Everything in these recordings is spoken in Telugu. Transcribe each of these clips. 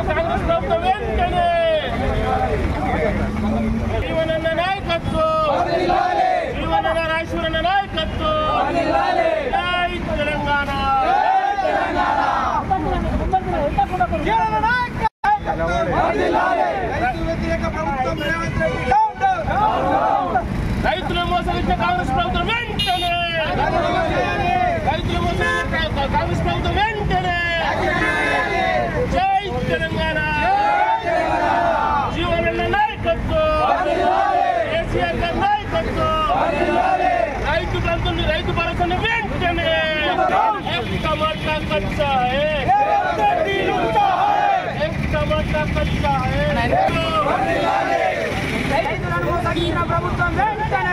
కాంగ్రెస్ ప్రభుత్వం వెంటనే జీవనన్న నాయకత్వం జీవనన్న రాజశూరన్న నాయకత్వం జై తెలంగాణ రైతులు మోసగించే కాంగ్రెస్ ప్రభుత్వం వెంటనే రైతులు మోసగించే కాంగ్రెస్ ప్రభుత్వం వెంటనే జై తెలంగాణ జీవనన్న నాయకత్వం కేసీఆర్ గారి నాయకత్వం రైతు బంధుని రైతు భరోసాను వెంటనే एक टमाटर कच्चा है एक टमाटर कच्चा है రైతులను మోసగించిన ప్రభుత్వం వెంటనే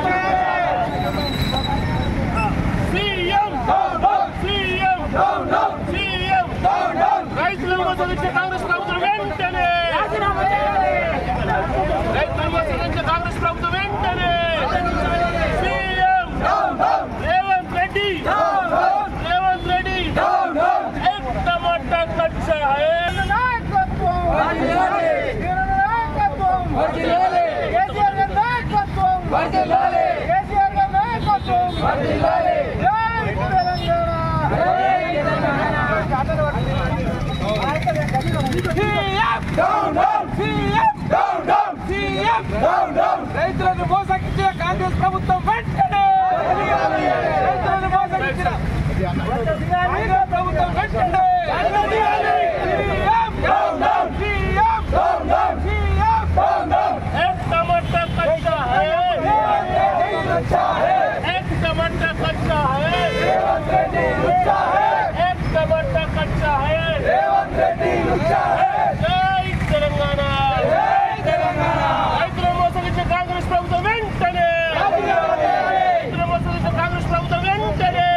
సీఎం సీఎం సీఎం రైతులను మోసగించే కాంగ్రెస్ ప్రభుత్వం వెంటనే రాజీనామా చేయాలి రైతులను మోసగించే కాంగ్రెస్ ప్రభుత్వం వెంటనే సీఎం రేవంత్ రెడ్డి రేవంత్ రెడ్డి एक टमाटर कच्चा है నాయకత్వం వీరుల నాయకత్వం కేసీఆర్ గారి నాయకత్వం కేసీఆర్ గారి నాయకత్వం జై రైతులను మోసగించిన కాంగ్రెస్ ప్రభుత్వం వెంటనే రైతులను మోసగించిన కాంగ్రెస్ ప్రభుత్వం వెంటనే एक टमाटर कच्चा है एक टमाटर कच्चा है एक टमाटर कच्चा है जय తెలంగాణ రైతుల మోసగించే కాంగ్రెస్ ప్రభుత్వం వెంటనే రైతుల మోసగించే కాంగ్రెస్ ప్రభుత్వం వెంటనే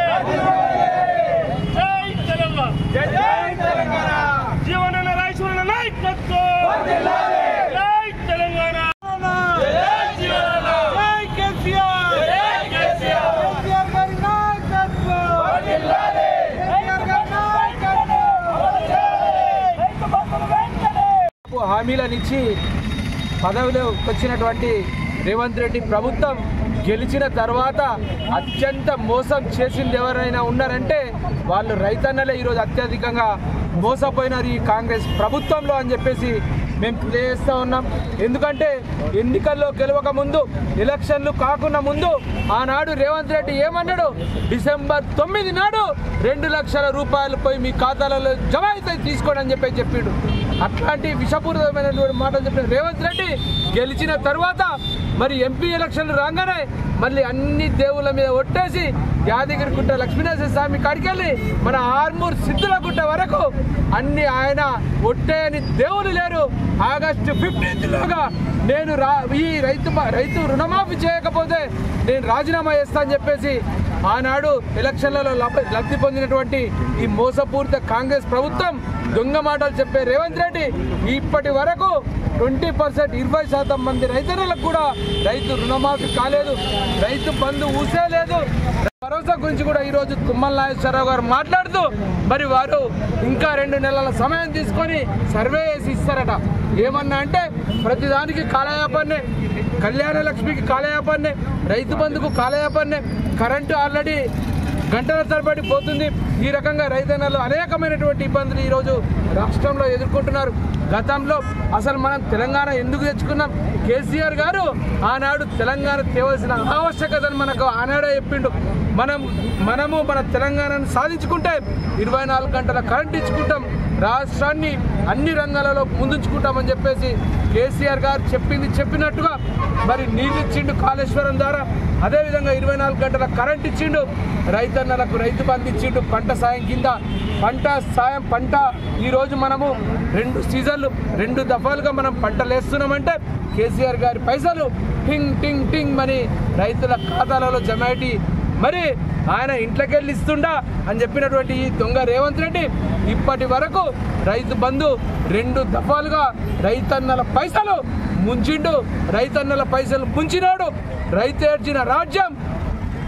జై తెలంగాణ జీవన రాయచూరణ నాయకత్వం జై తెలంగాణ జై జీవన జై కేసీఆర్ జై కేసీఆర్ కేసీఆర్ గారి నాయకత్వం కేసీఆర్ గారి నాయకత్వం రైతు బంధువులు వెంటనే హామీలనిచ్చి పదవిలోకి వచ్చినటువంటి రేవంత్ రెడ్డి ప్రభుత్వం గెలిచిన తర్వాత అత్యంత మోసం చేసింది ఎవరైనా ఉన్నారంటే వాళ్ళు రైతన్నలే ఈరోజు అత్యధికంగా మోసపోయినారు ఈ కాంగ్రెస్ ప్రభుత్వంలో అని చెప్పేసి మేము తెలియజేస్తూ ఉన్నాం ఎందుకంటే ఎన్నికల్లో గెలవక ముందు ఎలక్షన్లు కాకుండా ముందు ఆనాడు రేవంత్ రెడ్డి ఏమన్నాడు డిసెంబర్ తొమ్మిది నాడు రెండు లక్షల రూపాయలు పోయి మీ ఖాతాలలో జమ అయితే తీసుకోండి అని చెప్పి చెప్పిండు అట్లాంటి విషపూరితమైనటువంటి మాటలు చెప్పిన రేవంత్ రెడ్డి గెలిచిన తర్వాత మరి ఎంపీ ఎలక్షన్లు రాగానే మళ్ళీ అన్ని దేవుళ్ళ మీద ఒట్టేసి యాదగిరి గుట్ట లక్ష్మీనరసింహ స్వామి కాడికెళ్ళి మన ఆర్మూర్ సిద్ధుల గుట్ట వరకు అన్ని ఆయన ఒట్టేయని దేవులు లేరు ఆగస్టు ఫిఫ్టీన్త్ లోగా నేను రా ఈ రైతు బ- రైతు రుణమాఫీ చేయకపోతే నేను రాజీనామా చేస్తా అని చెప్పేసి ఆనాడు ఎలక్షన్లలో లబ- లబ్ధి పొందినటువంటి ఈ మోసపూరిత కాంగ్రెస్ ప్రభుత్వం దొంగ మాటలు చెప్పే రేవంత్ రెడ్డి ఇప్పటి వరకు ట్వంటీ పర్సెంట్ ఇరవై శాతం మంది రైతన్నలకు కూడా రైతు రుణమాఫీ కాలేదు రైతు బంధు ఊసే లేదు భరోసా గురించి కూడా ఈరోజు తుమ్మల నాగేశ్వరరావు గారు మాట్లాడుతూ మరి వారు ఇంకా రెండు నెలల సమయం తీసుకొని సర్వే చేసి ఇస్తారట ఏమన్నా అంటే ప్రతిదానికి కాలయాపన్నే కళ్యాణ లక్ష్మికి కాలయాపన్నే రైతు బంధుకు కాలయాపన్నే కరెంటు ఆల్రెడీ గంటల తరబడి పోతుంది ఈ రకంగా రైతన్నలు అనేకమైనటువంటి ఇబ్బందులు ఈరోజు రాష్ట్రంలో ఎదుర్కొంటున్నారు గతంలో అసలు మనం తెలంగాణ ఎందుకు తెచ్చుకున్నాం కేసీఆర్ గారు ఆనాడు తెలంగాణ తేవలసిన ఆవశ్యకతను మనకు ఆనాడే చెప్పిండు మనం మనము మన తెలంగాణను సాధించుకుంటే ఇరవై నాలుగు గంటల కరెంట్ ఇచ్చుకుంటాం రాష్ట్రాన్ని అన్ని రంగాలలో ముందుంచుకుంటామని చెప్పేసి కేసీఆర్ గారు చెప్పింది చెప్పినట్టుగా మరి నీళ్ళు ఇచ్చిండు కాళేశ్వరం ద్వారా అదేవిధంగా ఇరవై నాలుగు గంటల కరెంట్ ఇచ్చిండు రైతన్నలకు రైతు బంధు ఇచ్చిండు పంట సాయం కింద పంట సాయం పంట ఈరోజు మనము రెండు సీజన్లు రెండు దఫాలుగా మనం పంటలు వేస్తున్నామంటే కేసీఆర్ గారి పైసలు టింగ్ టింగ్ టింగ్ అని రైతుల ఖాతాలలో జమాయిటీ మరి ఆయన ఇంట్లోకెళ్ళి ఇస్తుండా అని చెప్పినటువంటి ఈ దొంగ రేవంత్ రెడ్డి ఇప్పటి వరకు రైతు బంధు రెండు దఫాలుగా రైతన్నల పైసలు ముంచిండు రైతన్నల పైసలు ముంచినాడు రైతు ఏడ్చిన రాజ్యం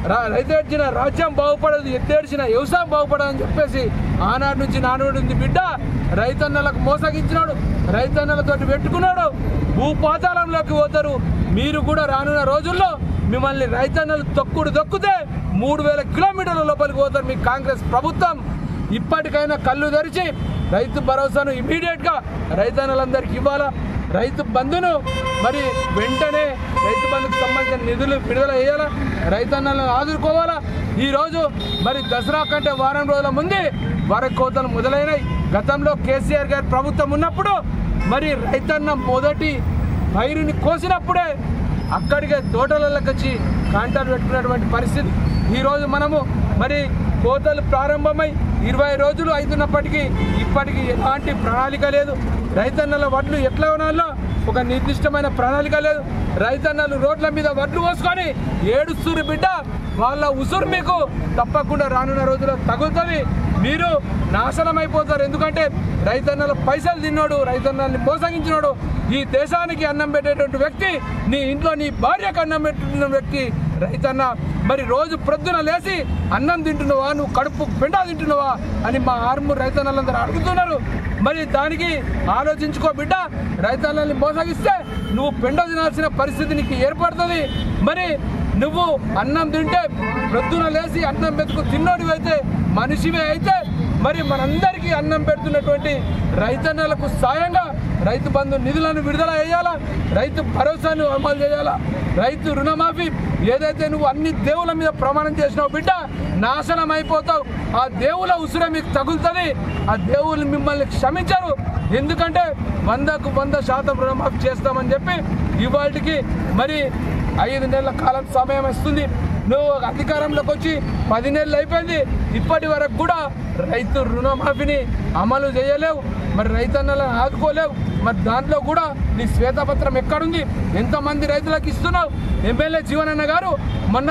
రా- రైతేడ్చిన రాజ్యం బాగుపడదు ఎత్తేడ్చిన వ్యవసాయం బాగుపడదు అని చెప్పేసి ఆనాడు నుంచి నానుడు ఉంది బిడ్డ రైతన్నలకు మోసగించినాడు రైతన్నలతోటి పెట్టుకున్నాడు భూపాతాళంలోకి పోతారు మీరు కూడా రానున్న రోజుల్లో మిమ్మల్ని రైతన్నలు తొక్కుడు దొక్కుతే మూడు వేల కిలోమీటర్ల లోపలికి పోతారు మీ కాంగ్రెస్ ప్రభుత్వం ఇప్పటికైనా కళ్ళు తెరిచి రైతు భరోసాను ఇమీడియట్ గా రైతన్నలందరికీ ఇవ్వాలా రైతు బంధును మరి వెంటనే రైతు బంధుకు సంబంధించిన నిధులు విడుదల చేయాలా రైతన్నలను ఆదుకోవాలా ఈ రోజు మరి దసరా కంటే వారం రోజుల ముందే వరకు కోతలు మొదలైనాయి గతంలో కేసీఆర్ గారి ప్రభుత్వం ఉన్నప్పుడు మరి రైతన్న మొదటి పైరుని కోసినప్పుడే అక్కడికే తోటలలోకి వచ్చి కాంటాలు పెట్టుకున్నటువంటి పరిస్థితి ఈరోజు మనము మరి కోతలు ప్రారంభమై ఇరవై రోజులు అవుతున్నప్పటికీ ఇప్పటికీ ఎలాంటి ప్రణాళిక లేదు రైతన్నల వడ్లు ఎట్లా ఉన్నాలో ఒక నిర్దిష్టమైన ప్రణాళిక లేదు రైతన్నలు రోడ్ల మీద వడ్లు పోసుకొని ఏడుస్తురు బిడ్డ వాళ్ళ ఉసురు మీకు తప్పకుండా రానున్న రోజుల్లో తగులుతుంది మీరు నాశనం అయిపోతారు ఎందుకంటే రైతన్నల పైసలు తిన్నాడు రైతన్నల్ని మోసగించినాడు ఈ దేశానికి అన్నం పెట్టేటువంటి వ్యక్తి నీ ఇంట్లో నీ భార్యకు అన్నం పెట్టిన వ్యక్తి రైతన్న మరి రోజు ప్రొద్దున లేచి అన్నం తింటున్నావా నువ్వు కడుపు పెండా తింటున్నావా అని మా ఆర్మూర్ రైతన్నలందరూ అడుగుతున్నారు మరి దానికి ఆలోచించుకో బిడ్డ రైతన్నల్ని మోసగిస్తే నువ్వు పెండ తినాల్సిన పరిస్థితి నీకు ఏర్పడుతుంది మరి నువ్వు అన్నం తింటే ప్రొద్దున లేచి అన్నం పెట్టుకు తిన్నోడివి అయితే మనిషివే అయితే మరి మనందరికీ అన్నం పెడుతున్నటువంటి రైతన్నలకు సాయంగా రైతు బంధు నిధులను విడుదల చేయాలా రైతు భరోసాను అమలు చేయాలా రైతు రుణమాఫీ ఏదైతే నువ్వు అన్ని దేవుల మీద ప్రమాణం చేసినావు బిడ్డ నాశనం అయిపోతావు ఆ దేవుల ఉసుర మీకు తగులుతుంది ఆ దేవుళ్ళు మిమ్మల్ని క్షమించరు ఎందుకంటే వందకు వంద శాతం రుణమాఫీ చేస్తామని చెప్పి ఇవాటికి మరి ఐదు నెలల కాలం సమయం ఇస్తుంది నువ్వు అధికారంలోకి వచ్చి పది నెలలు అయిపోయింది ఇప్పటి వరకు కూడా రైతు రుణమాఫీని అమలు చేయలేవు మరి రైతన్నలను ఆదుకోలేవు మరి దాంట్లో కూడా నీ శ్వేతపత్రం ఎక్కడుంది ఎంతమంది రైతులకు ఇస్తున్నావు ఎమ్మెల్యే జీవనన్న గారు మొన్న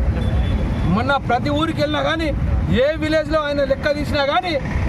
మొన్న ప్రతి ఊరికి వెళ్ళినా కానీ ఏ విలేజ్లో ఆయన లెక్క తీసినా కానీ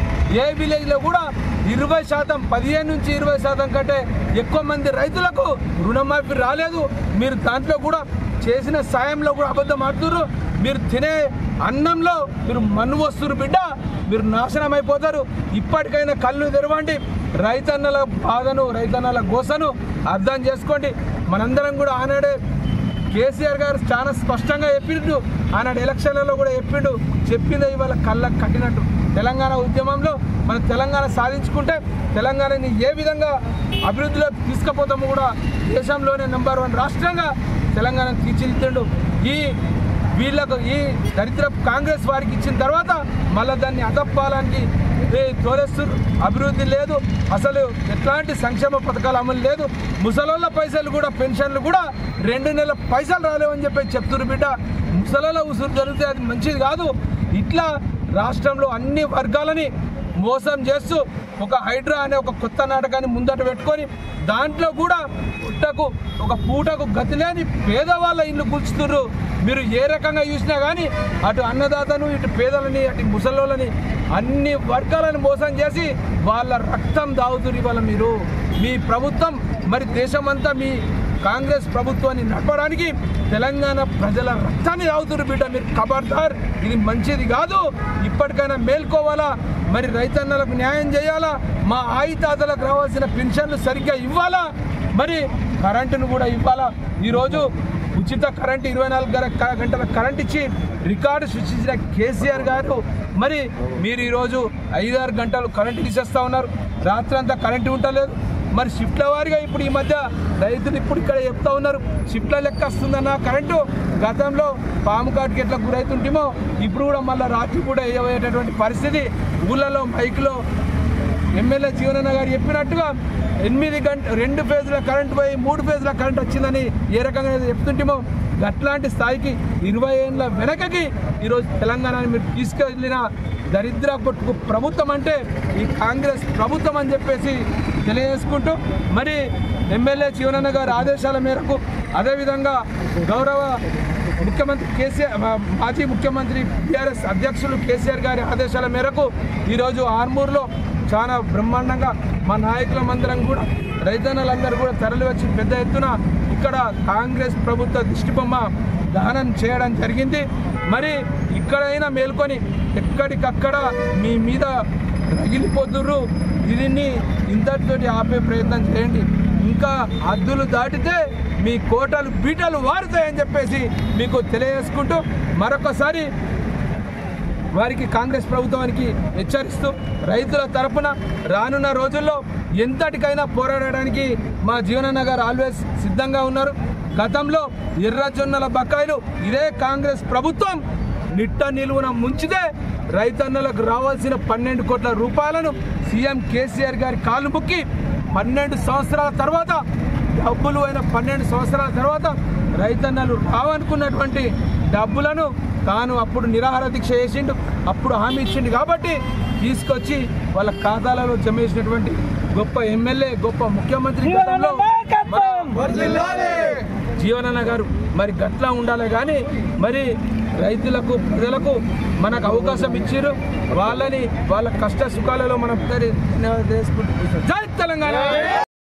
ఏ విలేజ్లో కూడా ఇరవై శాతం పదిహేను నుంచి ఇరవై శాతం కంటే ఎక్కువ మంది రైతులకు రుణమాఫీ రాలేదు మీరు దాంట్లో కూడా చేసిన సాయంలో కూడా అబద్ధం ఆడుతున్నారు మీరు తినే అన్నంలో మీరు మన్ను వస్తున్నారు బిడ్డ మీరు నాశనం అయిపోతారు ఇప్పటికైనా కళ్ళు తెరవండి రైతన్నల బాధను రైతన్నల గోసను అర్థం చేసుకోండి మనందరం కూడా ఆనాడే కేసీఆర్ గారు చాలా స్పష్టంగా చెప్పిండు ఆనాడు ఎలక్షన్లలో కూడా చెప్పిండు చెప్పిందే ఇవాళ కళ్ళకు కట్టినట్టు తెలంగాణ ఉద్యమంలో మన తెలంగాణ సాధించుకుంటే తెలంగాణని ఏ విధంగా అభివృద్ధిలో తీసుకుపోతామో కూడా దేశంలోనే నెంబర్ వన్ రాష్ట్రంగా తెలంగాణను తీర్చిదిద్దండు ఈ వీళ్ళకు ఈ దరిద్ర కాంగ్రెస్ వారికి ఇచ్చిన తర్వాత మళ్ళీ దాన్ని అదప్పాలని తోరేస్తున్నారు అభివృద్ధి లేదు అసలు ఎట్లాంటి సంక్షేమ పథకాలు అమలు లేదు ముసలోళ్ళ పైసలు కూడా పెన్షన్లు కూడా రెండు నెలల పైసలు రాలేవని చెప్పి చెప్తున్నారు బిడ్డ ముసలోళ్ళ ఉసురు జరిగితే అది మంచిది కాదు ఇట్లా రాష్ట్రంలో అన్ని వర్గాలని మోసం చేస్తూ ఒక హైడ్రా అనే ఒక కొత్త నాటకాన్ని ముందట పెట్టుకొని దాంట్లో కూడా పుట్టకు ఒక పూటకు గతి లేని పేదవాళ్ళ ఇల్లు కూల్చుతున్నారు మీరు ఏ రకంగా చూసినా కానీ అటు అన్నదాతను ఇటు పేదలని అటు ముసలోళ్ళని అన్ని వర్గాలను మోసం చేసి వాళ్ళ రక్తం దాగుతున్నారు ఇవాళ మీరు మీ ప్రభుత్వం మరి దేశమంతా మీ కాంగ్రెస్ ప్రభుత్వాన్ని నడపడానికి తెలంగాణ ప్రజల రక్తాన్ని తాగుతున్నారు బిడ్డ మీరు ఖబర్దార్ ఇది మంచిది కాదు ఇప్పటికైనా మేల్కోవాలా మరి రైతన్నలకు న్యాయం చేయాలా మా ఆయితాతలకు రావాల్సిన పెన్షన్లు సరిగ్గా ఇవ్వాలా మరి కరెంటును కూడా ఇవ్వాలా ఈరోజు ఉచిత కరెంట్ ఇరవై నాలుగు గర- క- గంటల కరెంట్ ఇచ్చి రికార్డు సృష్టించిన కేసీఆర్ గారు మరి మీరు ఈరోజు ఐదారు గంటలు కరెంట్ తీసేస్తా ఉన్నారు రాత్రంతా కరెంటు ఉండలేదు మరి షిఫ్ట్ల వారిగా ఇప్పుడు ఈ మధ్య రైతులు ఇప్పుడు ఇక్కడ చెప్తా ఉన్నారు షిఫ్ట్ల లెక్క వస్తుందన్న కరెంటు గతంలో పాము కాటుకి ఎట్లా గురైతుంటేమో ఇప్పుడు కూడా మళ్ళీ రాత్రి కూడా వేయబోయేటటువంటి పరిస్థితి ఊళ్ళలో మైకులో ఎమ్మెల్యే జీవనన్న గారు చెప్పినట్టుగా ఎనిమిది గంట రెండు ఫేజ్ల కరెంట్ పోయి మూడు ఫేజ్ల కరెంట్ వచ్చిందని ఏ రకంగా అయితే చెప్తుంటేమో అట్లాంటి స్థాయికి ఇరవై ఏళ్ళ వెనకకి ఈరోజు తెలంగాణని మీరు తీసుకెళ్ళిన దరిద్ర కొట్టుకు ప్రభుత్వం అంటే ఈ కాంగ్రెస్ ప్రభుత్వం అని చెప్పేసి తెలియజేసుకుంటూ మరి ఎమ్మెల్యే జీవనన్న గారి ఆదేశాల మేరకు అదేవిధంగా గౌరవ ముఖ్యమంత్రి కేసీఆర్ మా- మాజీ ముఖ్యమంత్రి టీఆర్ఎస్ అధ్యక్షులు కేసీఆర్ గారి ఆదేశాల మేరకు ఈరోజు ఆర్మూర్లో చాలా బ్రహ్మాండంగా మా నాయకులమందరం కూడా రైతన్నలందరూ కూడా తరలి వచ్చి పెద్ద ఎత్తున ఇక్కడ కాంగ్రెస్ ప్రభుత్వ దిష్టిబొమ్మ దహనం చేయడం జరిగింది మరి ఇక్కడైనా మేల్కొని ఎక్కడికక్కడ మీ మీద రగిలిపోతుర్రు దీన్ని ఇంతటితోటి ఆపే ప్రయత్నం చేయండి ఇంకా హద్దులు దాటితే మీ కోటలు బీటలు వారుతాయని చెప్పేసి మీకు తెలియజేసుకుంటూ మరొకసారి వారికి కాంగ్రెస్ ప్రభుత్వానికి హెచ్చరిస్తూ రైతుల తరపున రానున్న రోజుల్లో ఎంతటికైనా పోరాడడానికి మా జీవనన్న గారు ఆల్వేస్ సిద్ధంగా ఉన్నారు గతంలో ఎర్రజొన్నల బకాయిలు ఇదే కాంగ్రెస్ ప్రభుత్వం నిట్ట నిలువున ముంచితే రైతన్నలకు రావాల్సిన పన్నెండు కోట్ల రూపాయలను సీఎం కేసీఆర్ గారి కాలు ముక్కి పన్నెండు సంవత్సరాల తర్వాత డబ్బులు అయిన పన్నెండు సంవత్సరాల తర్వాత రైతన్నలు రావనుకున్నటువంటి డబ్బులను తాను అప్పుడు నిరాహార దీక్ష చేసిండు అప్పుడు హామీ ఇచ్చిండు కాబట్టి తీసుకొచ్చి వాళ్ళ ఖాతాలలో జమ చేసినటువంటి గొప్ప ఎమ్మెల్యే గొప్ప ముఖ్యమంత్రి గతంలో మన జీవనన్న గారు మరి గట్లా ఉండాలి కానీ మరి రైతులకు ప్రజలకు మనకు అవకాశం ఇచ్చారు వాళ్ళని వాళ్ళ కష్ట సుఖాలలో మనం చేసుకుంటూ జై తెలంగాణ